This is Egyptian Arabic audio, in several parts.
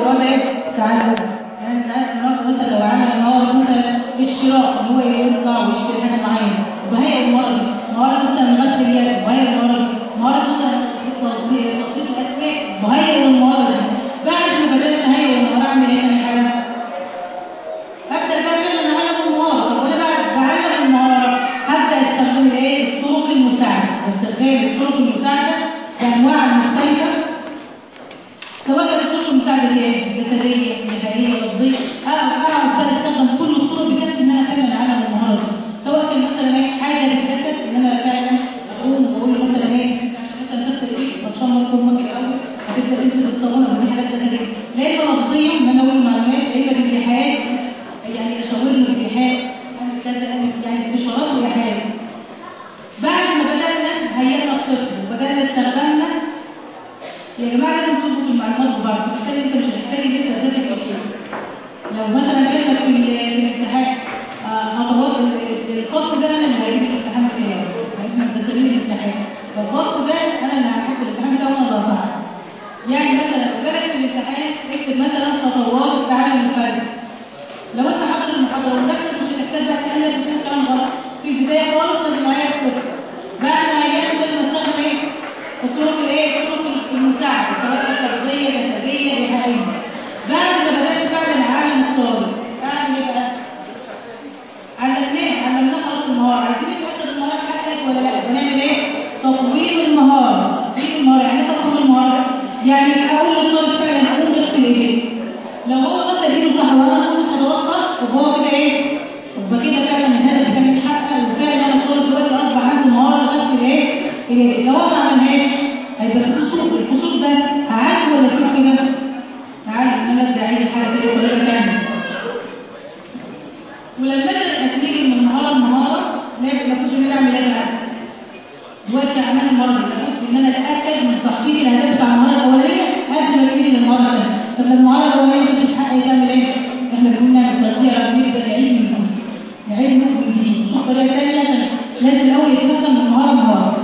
جواب ايه تعلم يعني انت عارف النهارده مثلا لو عمل النهارده مثلا الشراء ان هو يطلع ويشتري حاجه معينه وهي المره دي النهارده مثلا غسل اليد وهي المره دي النهارده مثلا تطبيق الاسماء وهي المره دي بعد ما بدات هي المره اعمل ايه تاني حاجه هبدا بقى فعلا اعلم المهاره طب وانا بعد بعلم المهاره هبدا استخدم ايه الطرق المساعده واستخدام الطرق المساعده بانواع مختلفه سواء كانت الطرق المساعده دي ايه جسديه نهائيه لفظيه انا اعرف بقى استخدم كل الطرق بكافه ان انا فعلا اعلم المهاره دي سواء كان مثلا ايه حاجه للجسد ان انا فعلا اقوم واقول له مثلا ايه مثلا تغسل ايدك ما شاء الله يكون مجد الاول هتبدا تمسك الصابونه ودي حاجات جسديه لا اما لفظيه ان انا اقول معلومات لا اما بالايحاءات يعني اشاور له بالايحاء اعمل كذا اعمل يعني باشارات وايحاءات بعد ما بدانا هيئنا الطفل وبدانا استخدمنا يا جماعه لازم تربط المعلومات ببعض بالتالي انت مش هتحتاج ان انت تذاكر كتير لو مثلا جات لك في ال- في الامتحان آه، خطوات ال- الخط ده انا اللي هجيب الامتحان بتاعي احنا مدخلين الامتحان فالخط ده انا اللي هحط الامتحان بتاعه وانا اللي هصحح يعني مثلا لو جالك في الامتحان اكتب مثلا خطوات التعلم الفردي لو انت حاضر المحاضره ونفسك مش هتحتاج بقى تقلب وتقول كلام غلط في البدايه خالص لازم معايا الطفل بعد ما هيجي لازم استخدم ايه الطرق الايه الطرق المساعده سواء كانت لفظيه جسديه ايحائيه بعد ما بدات فعلا اعلم الطالب اعمل ايه بقى علمناه علمناه خلاص المهاره عايزين نتاكد المهاره اتحققت ولا لا بنعمل ايه تطوير المهاره تطوير المهاره يعني ايه تطوير المهاره يعني اقول للطالب فعلا اقوم اغسل ايديه لو هو غسل ايده صح وانا اقول خطوات صح وهو كده ايه يبقى كده فعلا الهدف كان اتحقق وفعلا الطالب دلوقتي اصبح عنده مهاره غسل ايه ايديه لو هو ما عملهاش هيبقى في قصور القصور ده هعالج ولا اسيبه كده هعالج ان انا ابدا اعيد حاجه كده بطريقه ثانيه ولما اجي اتنقل من مهاره لمهاره لا ما كنتش نعمل ايه بقى دلوقتي عمال المره دي لابد ان انا اتاكد من تحقيق الاهداف بتاع المهاره الاولانيه قبل ما ابتدي للمهاره الثانيه طب لما المهاره الاولانيه مش تتحقق تعمل ايه؟ احنا بنقول نعمل تغيير نبدا نعيد من جديد نعيد من جديد نشوف طريقه ثانيه عشان لازم الاول يتفهم من مهاره لمهاره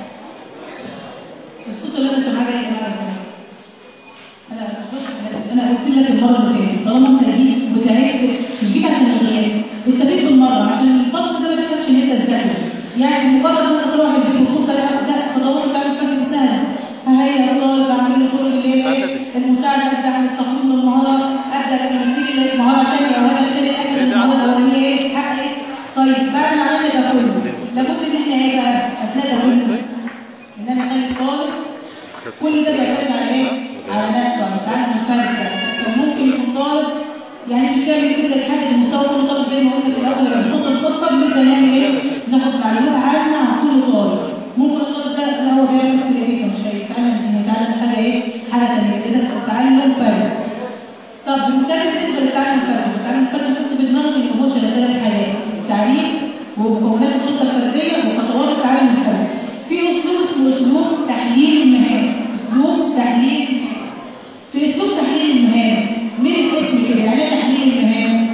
الصوت اللي انا سامعاه جاي من انا انا قلت لك المره اللي فاتت طالما انت جيت وتعبت مش جيت عشان الغياب انت جيت بالمره عشان الفصل ده ما تحتاجش ان انت تذاكر يعني مجرد ان انت تروح البيت وتبص على ده خطوات بتاعت فاكر سهله هي الطالب اعمل له كل اللي هي ايه المساعده ابدا اعمل تقييم للمهاره ابدا لما تيجي مهاره ثانيه او هدف ثاني اتاكد ان المهاره الاولانيه ايه اتحققت طيب بعد ما عملت ده كله لابد ان احنا ايه بقى اثناء ده كله ان انا اخلي الطالب كل ده بيعتمد على ايه؟ على نفسه على التعلم الفردي وممكن يكون طالب يعني مش بتعمل كده لحد المستوى كل طالب زي ما قلنا في الاول لما نحط الخطه بنبدا نعمل ايه؟ ناخد معلومات عامه عن كل طالب ممكن الطالب ده لا هو بيعمل في الايه مش هيتعلم مش هيتعلم حاجه ايه؟ حاجه ثانيه كده التعلم فردي طب بالتالي بالنسبه للتعلم الفردي التعلم الفردي كنت بدماغي ان هو شغال ثلاث حاجات التعليم ومكونات الخطه الفرديه وخطوات التعلم الفردي في اسلوب اسمه اسلوب تحليل المهام اسلوب تحليل المهام في اسلوب تحليل المهام من الاسم كده يعني ايه تحليل المهام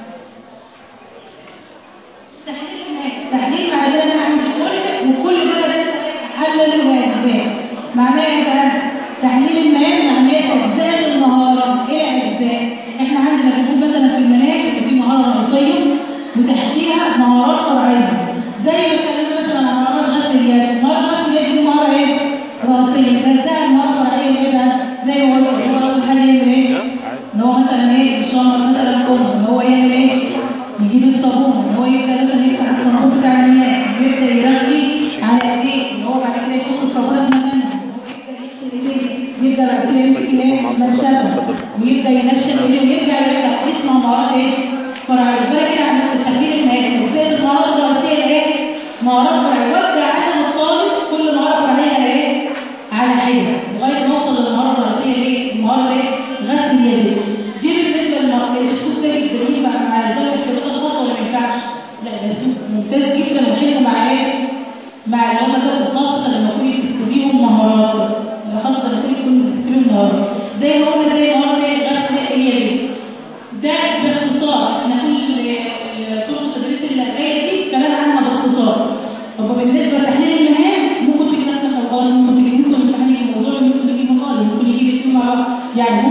تحليل المهام تحليل معناه ان انا اعمل كل وكل ده بس احلل الواجبات معناه ايه بقى تحليل المهام معناه اجزاء المهاره ايه اجزاء احنا عندنا بنقول مثلا في المناهج في مهاره رئيسيه وتحتيها مهارات فرعيه زي ما اتكلمنا مثلا عن مهارات غسل اليد مهارات غسل اليد دي مهاره ايه رئيسيه جزاء المهاره الفرعيه ايه بقى زي ما قلت هو اول حاجه يعمل ايه ان هو مثلا ايه يشمر مثلا الام ان هو يعمل ايه يجيب الصابون ان هو يبدا مثلا يفتح الصابون بتاع المياه يبدا يرغي على ايديه ان هو بعد كده يحط الصابونه في مكانها يبدا بعد كده يمسك الايه المنشفه ويبدا ينشف ايديه ويرجع يرجع اسمها مهارات ايه فرعيه بالك كده عند التحليل النهائي وفين المهارات الرئيسيه ايه مهارات فرعيه وابدا اعلم الطالب كل مهاره فرعيه على ايه على حاجه لغايه ما اوصل للمهاره الرئيسيه ليه المهاره ايه غسل اليد دي بالنسبه للمهاره الاسلوب ده بالدليل مع مع ذوي الاحتياجات الخاصه ولا ما ينفعش لا ده اسلوب ممتاز جدا وحلو مع ايه مع اللي هم ذوي الخاصه لما تكوني بتكتبيهم مهارات اللي خاصه لما تكوني تكوني بتكتبيهم مهارات زي ما قلنا زي مهاره ايه غسل اليد ده باختصار احنا كل طرق التدريس اللي جايه دي كلام عنها باختصار طب بالنسبه لتحليل المهام ممكن تيجي نفسك مقال ممكن تيجي ممكن تحليل الموضوع ممكن تيجي مقال ممكن يجي الاثنين مع بعض يعني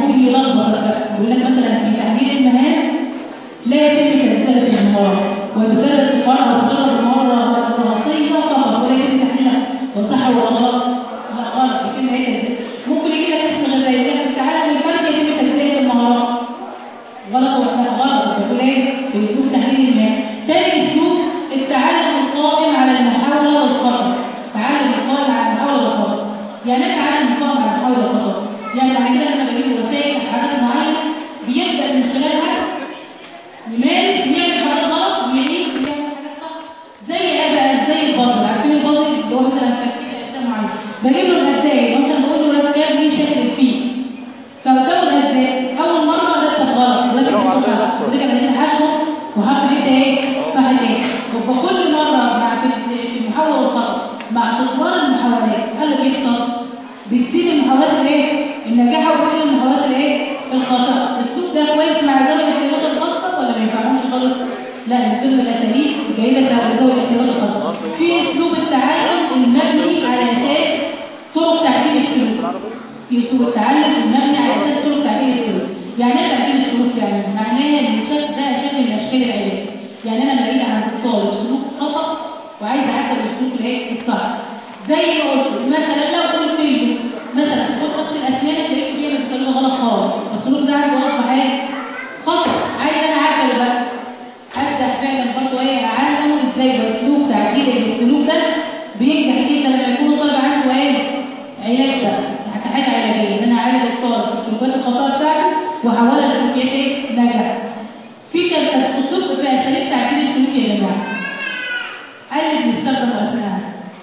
ممكن يلخبط بقى يقول لك مثلا في تحديد المهام لا يتم تسلسل المهارات وبدل الفرع والضرر مرة رهصية فقط ولا يتم تحديدها وصح ولا غلط لا غلط يتم هيك ازاي ممكن يجي لك اسم غير زي ده في التعلم الفردي يتم تسلسل المهارات غلط ولا غلط بيقول ايه في اسلوب تحديد المهام ثاني اسلوب التعلم القائم على المحاولة والخطأ تعلم القائم على المحاولة والخطأ يعني ايه تعلم القائم على المحاولة والخطأ يعني بعد كده لما بجيب وسائل حاجات معينة بيبدأ من خلالها يمارس يعمل حاجات غلط ويعيد ويعمل حاجات صح زي ايه بقى زي البازل عارفين البازل اللي هو مثلا تركيب اجسام معين بجيب له الازاي مثلا بقول له رسم لي شكل فيه فبكون ازاي اول مره رسم غلط ولكن ورجع بدأت حشو وهعمل انت ايه صح ايه وكل مره مع في في المحاوله والخطا مع تكرار المحاولات قال لك بيحصل بتزيد المحاولات الايه النجاح وبتزيد المحاولات الايه الخطا الاسلوب ده كويس مع ذوي الاحتياجات الخاصه ولا ما ينفعهمش خالص لا من ضمن الاساليب الجيده لذوي الاحتياجات الخاصه في اسلوب التعلم المبني على اساس طرق تعديل السلوك في اسلوب التعلم المبني على اساس طرق تعديل السلوك يعني ايه تعديل السلوك يعني معناه ان الشخص ده شكل من اشكال العلاج يعني انا لقيت عند الطالب سلوك خطا وعايز اعدل السلوك الايه الصح زي ما قلت مثلا لو قلت له مثلا خد غسل الاسنان تلاقيه بيعمل بطريقه غلط خالص السلوك ده عنده غلط حاجه خطا عايز انا اعدل بقى ابدا فعلا برضه ايه اعلمه ازاي باسلوب تعديل السلوك ده بينجح جدا لما يكون الطالب عنده ايه علاج ده حاجه علاجيه ان انا اعالج الطالب السلوكات الخطا بتاعته واحولها لسلوكيات ايه نجاح في كان اسلوب في اساليب تعديل السلوك يا جماعه قال لي بنستخدم اثناء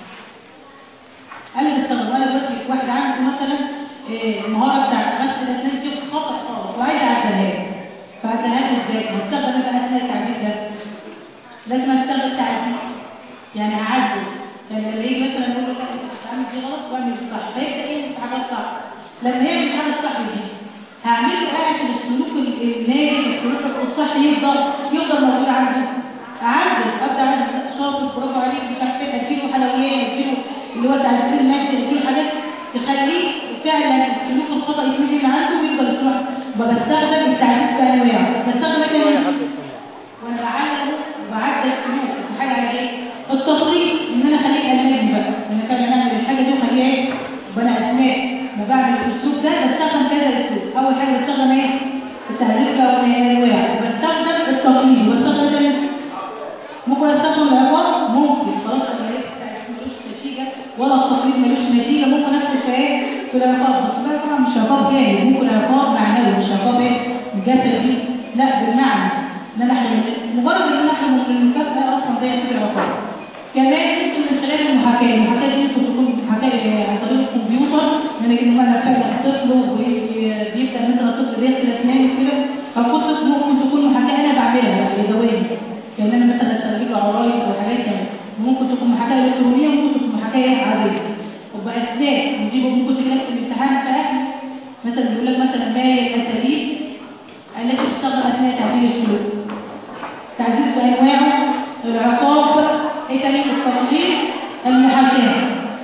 قال لي بنستخدم انا دلوقتي واحد عنده مثلا إيه، المهاره بتاعت غسل الاسنان دي خطا خالص وعايز اعدلها له فاعدلها له ازاي؟ هستخدم ايه بقى اثناء التعديل ده؟ لازم استخدم تعديل يعني اعدل يعني لما يجي مثلا يقول له لا انت بتعمل دي غلط واعمل دي صح فيبدا ايه في حاجات صح لما يعمل حاجه صح دي هعمل له ايه عشان السلوك الناجح السلوك الصح يفضل يفضل موجود عنده اعدل ابدا اعمل شاطر برافو عليك مش عارف ايه اديله حلويات اديله اللي هو تعديل المادي اديله حاجات تخليه فعلا السلوك الخطا يكون اللي عنده ويفضل السلوك بستخدم التعديل في انواع بستخدم ايه وانا بعلم وبعدل السلوك في حاجه على ايه التصريف ان انا اخليه قلبي بقى انا فعلا اعمل الحاجه دي واخليها ايه وانا اثناء ما بعمل الاسلوب ده بستخدم كذا اسلوب اول حاجه بستخدم ايه التعديل في انواع بستخدم التقليد بستخدم إيه؟ ممكن استخدم العقاب ممكن خلاص انا ايه ملوش نتيجه ولا التقليد ملوش نتيجه ممكن ادخل في ايه في العقاب بس ده طبعا مش عقاب جاهز ممكن عقاب معنوي مش عقاب ايه جسدي لا بالمعنى ان انا احرم مجرد ان انا احرم من المكافاه اصلا زي كده العقاب كمان ممكن من خلال المحاكاه المحاكاه دي ممكن تكون محاكاه عن طريق الكمبيوتر من ان انا فعلا طفل وبيبدا مثلا الطفل يغسل اسنانه كده او كنت ممكن تكون محاكاه انا بعملها يعني يدويه كان انا مثلا استخدم عرايس وحاجات كده ممكن تكون محاكاه الكترونيه ممكن تكون محاكاه عاديه وباثناء نجيبه ممكن تجيب في الامتحان فاهم مثلا بيقول لك مثلا ما هي الاساليب التي تستخدم اثناء تعديل السلوك تعديل بانواعه العقاب ايه تاني التقليد المحاكاه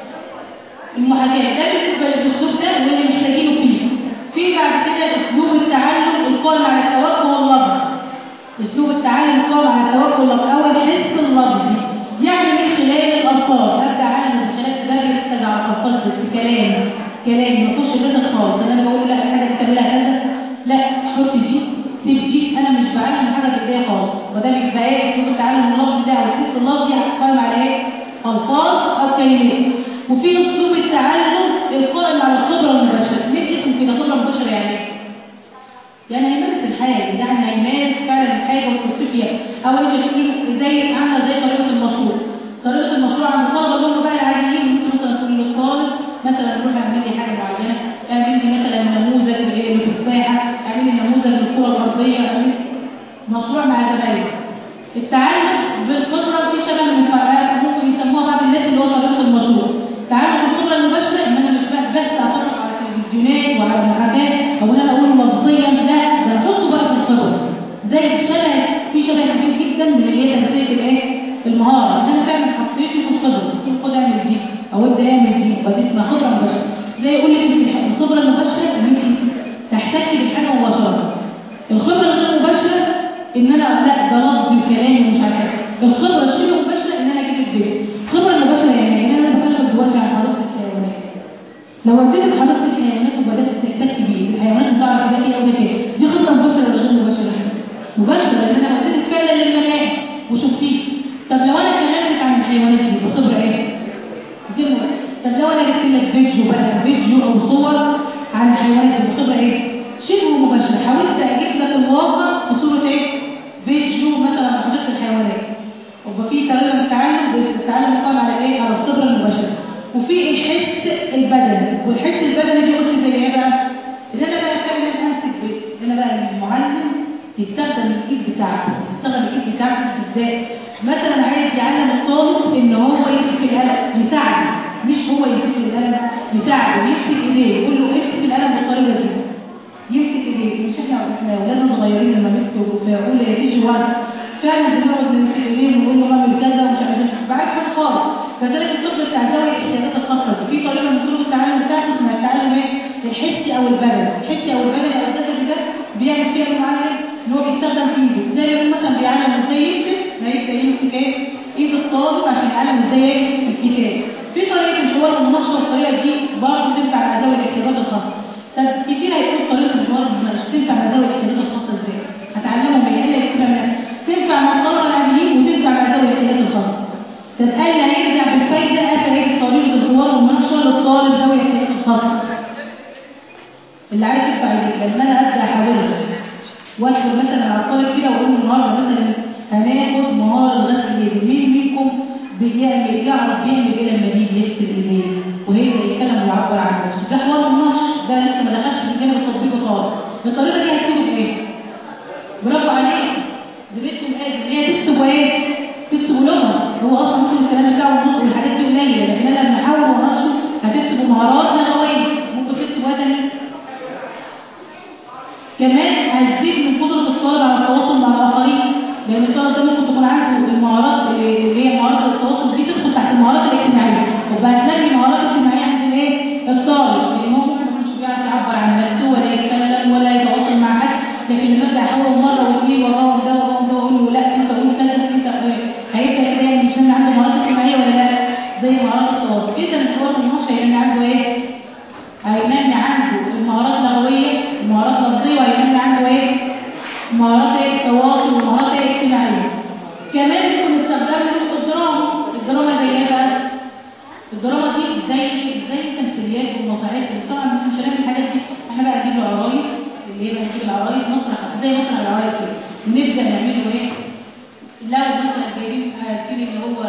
المحاكاه ده بالنسبه للاسلوب ده واللي محتاجينه فيه في بعد كده اسلوب التعلم القائم على التوجه واللفظ اسلوب التعلم القائم على التوجه واللفظ اول حس اللفظي يعني من خلال الالفاظ ابدا اعلم من خلال دماغي استدعى الالفاظ بس كلام كلام ما فيهوش غير خالص انا بقول لا حاجه تعملها كذا لا حطي دي سيب دي انا مش بعلم حاجه بايديا خالص وده بيبقى ايه اسلوب التعلم اللفظي ده او الحس اللفظي هتقام على ايه الفاظ او كلمات وفي اسلوب التعلم القائم على الخبره المباشره ليه اسمه كده خبره مباشره يعني ايه يعني هيمارس الحاجه يعني هيمارس فعلا الحاجه ويحط فيها او انت تقول له زي عامله زي طريقه المشروع طريقه المشروع عند الطلبه اللي هم بقى العاديين ممكن مثلا تقول للطالب مثلا روح اعمل لي حاجه معينه اعمل لي مثلا نموذج لتفاحه اعمل لي نموذج للكره الارضيه اعمل مشروع مع زمايلك التعلم بالخبره في شبه المفاعلات ممكن يسموها بعض الناس اللي هو طريقه المشروع التعلم بالخبره المباشره ان انا مش بس اتفرج على التلفزيونات وعلى المحاكاه او ان انا اقول لفظيا لا ده انا احطه بقى في الخبره زي الشبه في شبه كبير جدا من اللي هي تنسيق الايه المهاره ان انا فعلا حطيته في الخبره خد اعمل دي او ابدا اعمل دي ودي اسمها خبره مباشره زي يقول لك انت الخبره المباشره ان انت تحتك الخبره الغير مباشره ان انا لا ده لفظي وكلامي ومش عارف ايه الخبره الشبه مباشره ان انا اجيب البيت الخبره المباشره يعني ان انا بتكلم دلوقتي عن حضاره الحيوانات لو وديت حضاره الحيوانات وبدات تحتك بيه الحيوانات بتعرف ده ايه وده ايه دي خبره مباشره ولا غير مباشره مباشره لان انا وديت فعلا للمكان وشفتيه طب لو انا كلمتك عن الحيوانات دي بخبره ايه غير مباشره طب لو انا جبت لك فيديو بقى فيديو او صور عن الحيوانات دي بخبره ايه شبه مباشره حاولت اجيب لك الواقع في صوره ايه فيديو مثلا عن حديقه الحيوانات ويبقى في طريقه من التعلم بس التعلم قائم على ايه على الخبره المباشره وفي الحس البدني والحس البدني دي قلت زي ايه بقى ان انا بقى فعلا امسك بيت انا بقى المعلم يستخدم الايد بتاعته يستخدم الايد بتاعته ازاي مثلا عايز يعلم الطالب ان هو يمسك القلم يساعده مش هو يمسك القلم يساعده يمسك ايديه يقول له امسك القلم بالطريقه دي يمسك ايديه مش احنا احنا اولادنا صغيرين لما مسكوا فيقول لي تيجي واحد فعلا بنقعد نمسك ايديه ونقول له اعمل كذا ومش عارف ايه بعد حاجه خالص كذلك الطفل بتاع ذوي الاحتياجات الخاصه في طريقه من طرق التعلم بتاعته اسمها التعلم ايه الحسي او البدني الحسي او البدني او الجسدي ده بيعمل فيها المعلم ان هو بيستخدم ايده زي ما يكون مثلا بيعلم ازاي يكتب ما يبدا يمسك ايه ايد الطالب عشان يعلم ازاي ايه الكتاب في طريقه الحوار المنشط الطريقه دي برضه تنفع مع ذوي الاحتياجات الخاصه طب كتير هيكون طريقه الحوار المنشط تنفع مع ذوي الاحتياجات الخاصه ازاي هتعلمهم ايه اللي يكتبها منها تنفع مع الطلبه العاديين وتنفع مع ذوي الاحتياجات الخاصه طب قال لي هيرجع بالفايده قال هيجي طريقه الحوار والمناقشه للطالب ذوي الاحتياجات الخاصه اللي عايز يدفع يدفع لما انا ابدا احاولها وادخل مثلا على الطالب كده واقول له النهارده مثلا هناخد مهاره غسل اليد مين منكم بيعمل يعرف بيعمل ايه لما بيجي يغسل ايديه وهيبدا يتكلم ويعبر عن نفسه ده حوار النشر ده لسه ما دخلش في الجانب التطبيقي خالص الطريقه دي هتكتبه بايه؟ برافو عليك زميلتكم قال ان هي تكتبوا ايه؟ تكتبوا لغه هو اصلا ممكن الكلام بتاعه والنطق والحاجات دي قليله لكن انا لما احاول وانشر هتكتبوا مهارات لغويه ممكن تكتبوا وزن كمان هتزيد من قدره الطالب على التواصل مع الاخرين لان الطالب ده ممكن تكون عنده المهارات اللي هي مهارات التواصل دي تدخل تحت المهارات الاجتماعيه يبقى هتلاقي المهارات الاجتماعيه عند ايه؟ الطالب لان هو ممكن مش بيعرف يعبر عن نفسه ولا يتكلم ولا يتواصل مع حد لكن لما ابدا احاول مره واثنين وراهم ده وراهم ده واقول له لا انت قول كذا انت هيبدا كده يعني مش عنده مهارات اجتماعيه ولا لا زي مهارات التواصل اذا الحوار المناقشه هينمي عنده ايه؟ هينمي عنده المهارات اللغويه المهارات اللفظيه وهينمي عنده ايه؟ مهارات ايه التواصل ومهارات ايه اجتماعيه كمان ممكن نستخدم له الدراما الدراما زي ايه بقى؟ الدراما دي زي زي التمثيليات والمسرحيات طبعا مش هنعمل الحاجات دي احنا بقى نجيب له عرايس اللي هي بقى نجيب العرايس مسرح زي مسرح العرايس كده نبدا نعمل له ايه؟ لو مثلا جايبين عارفين اللي هو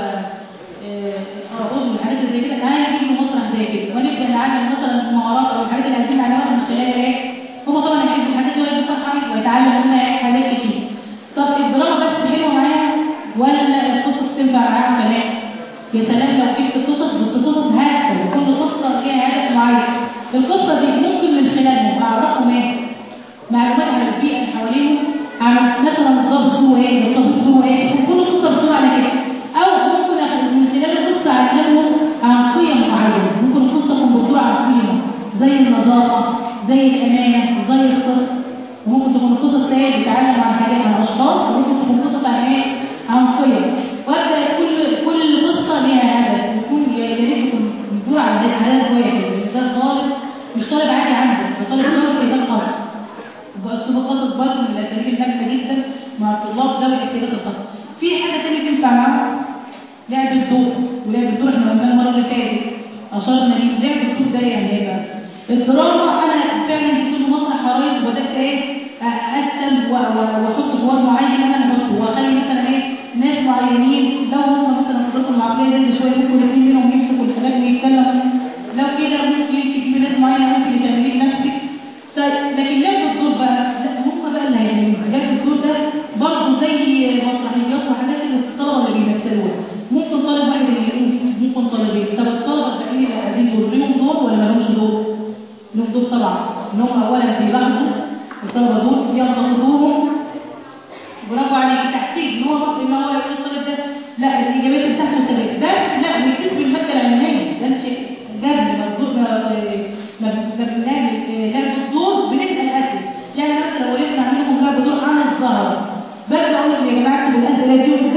الأرجوز والحاجات اللي زي كده هنجيب له مسرح زي كده ونبدا نعلم مثلا المهارات او الحاجات اللي عايزين نعلمها من خلال ايه؟ هم طبعا هيحبوا الحاجات دي ويجوا فرحانين ويتعلموا منها ايه حاجات كتير طب الدراما بس حلوه معاهم ولا القصص تنفع معاهم كمان؟ يا سلام لو جبت قصص بس قصص هادفه وكل قصه ليها هدف معين القصه دي ممكن من خلالها اعرفهم ايه؟ معلومات عن البيئه اللي حواليهم عن مثلا الضبط هو ايه الضبط هو ايه كل قصه بتدور على كده او ممكن اخد من خلال القصه اعلمهم عن قيم معينه ممكن القصه تكون بتدور عن قيم زي النظافه زي الامانه زي الصدق وممكن تكون القصص ايه بتتعلم عن حاجات عن اشخاص وممكن تكون قصص عن ايه عن قيم وابدا كل كل قصه ليها هدف يكون يا ريت تكون بتدور على هدف واحد ده طالب مش طالب عادي عنده ده طالب طالب في خاص واسلوب خاص برضه من الاساليب الناجحه جدا مع الطلاب ذوي الاحتياجات الخاصه في حاجه ثانيه تنفع معاهم لعب الدور ولعب الدور احنا قلنا المره اللي فاتت اشرنا ليه لعب الدور ده يعني ايه بقى الدراما انا فعلا جبت له مسرح عرايس وبدات ايه اقسم واحط جوار معين انا احطه واخلي مثلا ايه ناس معينين لو هم مثلا قدرتهم العقليه زي شويه ممكن الاثنين منهم يمسكوا الحاجات ويتكلموا لو كده ممكن يمسك في ناس معينه ممكن تعمليه بنفسك طيب لكن لعب الدور بقى لا هم بقى اللي هيعملوها لعب الدور ده برضه زي مسرحيات وحاجات اللي الطلبه اللي بيمثلوها ممكن طالب واحد اللي يقول ممكن طالبين طب الطلبه الباقيين اللي قاعدين دول لهم دور ولا مالهمش دور؟ لهم دور طبعا ان هم اولا بيلاحظوا الطلبه دول بينتقدوهم برافو عليك تحفيز ان هو ما هو يقول الطالب ده لا الاجابات بتاعته سلبيه ده لا بيكتسب الماده العلميه ده شيء جد ما بنعمل لعب الدور بنسال اسئله يعني مثلا لو وقفنا نعمل لهم لعب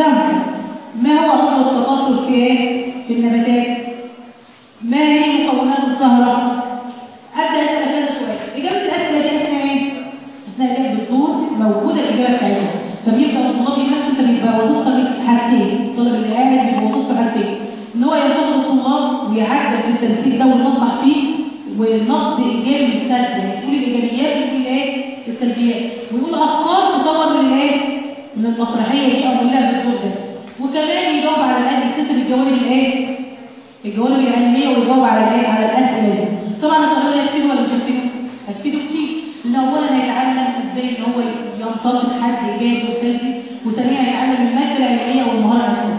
example ما هو أصل التكاثر في إيه؟ في النباتات؟ ما هي مكونات الزهرة؟ أبدأ أسأل هذا السؤال إجابة الأسئلة دي اسمها إيه؟ أثناء إجابة الدكتور موجودة الإجابة بتاعتها فبيبقى الطلاب نفسه أنت بيبقى وظيفتك في حاجتين الطالب اللي قاعد بيبقى وظيفته في حاجتين إن هو ينتظر الطلاب ويعدل في التنسيق ده والمطلع فيه والنقد إيجابي بالسلب يعني يقول الإيجابيات ويقول إيه؟ السلبيات ويقول أفكار تطور من إيه؟ من المسرحية دي أو من اللعبة الدكتور ده وكمان يجاوب على الآن يكتسب الجوانب الإيه؟ الجوانب العلمية ويجاوب على الآن على الأسئلة دي طبعا الطريقة دي هتفيده ولا مش هتفيده؟ هتفيده كتير إن أولا هيتعلم إزاي إن هو ينتقد حد إيجابي وسلبي وثانيا هيتعلم المادة العلمية والمهارة نفسها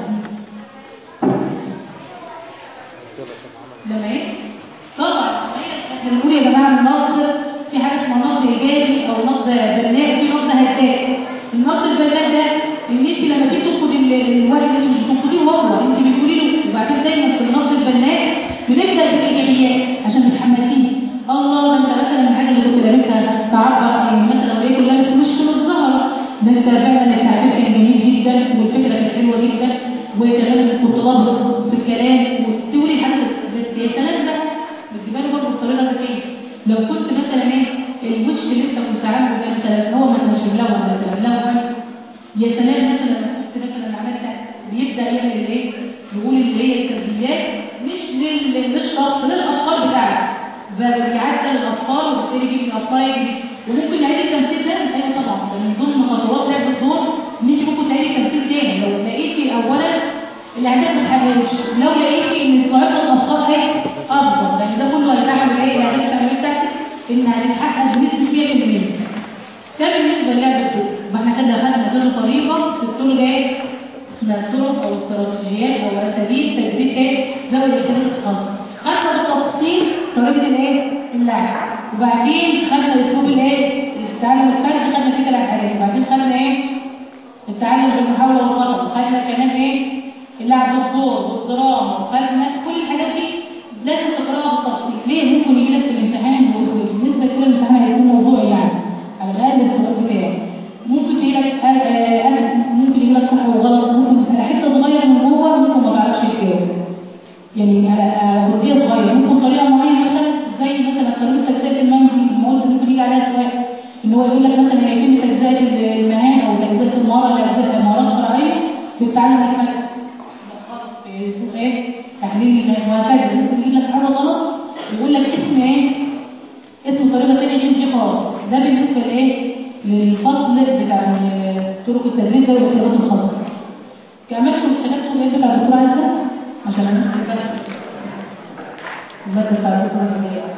لما ايه؟ طبعا احنا بنقول يا جماعه النقد في حاجه اسمها نقد ايجابي او نقد بناء وفي نقد هداف النقد البناء ده ان انت لما تيجي تنقد الورق انت مش بتنقديه هو انت بتقولي له وبعدين دايما في النقد البناء بنبدا بالايجابيات عشان بتحمسيه الله ده انت مثلا الحاجه اللي كنت قريتها تعبر عن مثلا وليه كلها بس مش في الظهر ده انت فعلا التعبير كان جميل جدا والفكره كانت حلوه جدا وكمان كنت ضابط في الكلام وتقولي حاجه بس يا سلام ده بتجيبها له برضه بطريقه ذكيه لو كنت مثلا ايه الوش اللي انت كنت عامله ده مثلا هو ما كانش ملون مثلا ملون يا سلام مثلا لو كنت مثلا عملت بيبدا يعمل ايه؟ يقول اللي هي السلبيات مش لل للشخص للافكار بتاعته فبيعدل الافكار وبالتالي يجيب الافكار يجري وممكن يعيد التمثيل ده ايوه طبعا ده من ضمن خطوات لعب الدور ان انت ممكن تعيدي التمثيل تاني لو لقيتي اولا الاعداد ما اتحققش لو لقيتي ان صعوبه الافكار ايه افضل لان ده كله هيدعم الايه الاعداد التنميه بتاعتك انها هتتحقق بنسبه 100% ده بالنسبه للعب الدور ما احنا كده خدنا كذا طريقه في الطرق ايه اسمها الطرق او استراتيجيات او اساليب تدريب ايه ذوي الاحتياجات الخاصه خدنا بالتفصيل طريقه الايه اللعب وبعدين خدنا اسلوب الايه التعلم الفردي خدنا فيه ثلاث حاجات وبعدين خدنا ايه التعلم بالمحاوله والخطا وخدنا كمان ايه اللعب بالدور والدراما وخدنا كل الحاجات دي لازم تقراها بالتفصيل ليه ممكن يجي لك في الامتحان وبالنسبه لكل الامتحان هيكون موضوعي يعني على الاقل السؤال بتاعه ممكن تيجي لك آه ممكن يجي لك صح وغلط ممكن على حته صغيره من جوه ممكن ما تعرفش تجاوب يعني على جزئيه صغيره ممكن طريقه معينه مثلا زي مثلا طريقه تجزئه المنهج ما قلت ممكن يجي عليها سؤال ان هو يقول لك مثلا هيتم تجزئه المهام او تجزئه المهاره لاجزاء مهارات فرعيه في التعلم الفني اسمه ايه تحليل وهكذا ممكن يجيب لك حاجه غلط ويقول لك اسم ايه اسم طريقه ثانيه غير دي خالص ده بالنسبه لايه للفصل بتاع طرق التدريس ده والاختيارات الخاصه كمان في الحاجات اللي بتاع الدكتور عايزه عشان انا بس الماده بتاع الدكتور